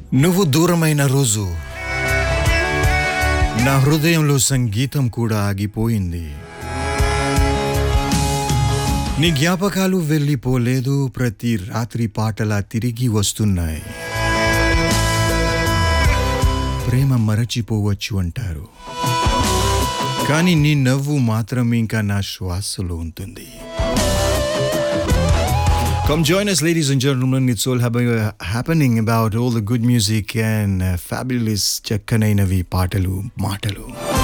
నువ్వు దూరమైన రోజు నా హృదయంలో సంగీతం కూడా ఆగిపోయింది నీ జ్ఞాపకాలు వెళ్ళిపోలేదు ప్రతి రాత్రి పాటలా తిరిగి వస్తున్నాయి ప్రేమ మరచిపోవచ్చు అంటారు కానీ నీ నవ్వు మాత్రం ఇంకా నా శ్వాసలో ఉంటుంది Come join us, ladies and gentlemen. It's all hab- happening about all the good music and uh, fabulous Chakkanainavi Patalu Matalu.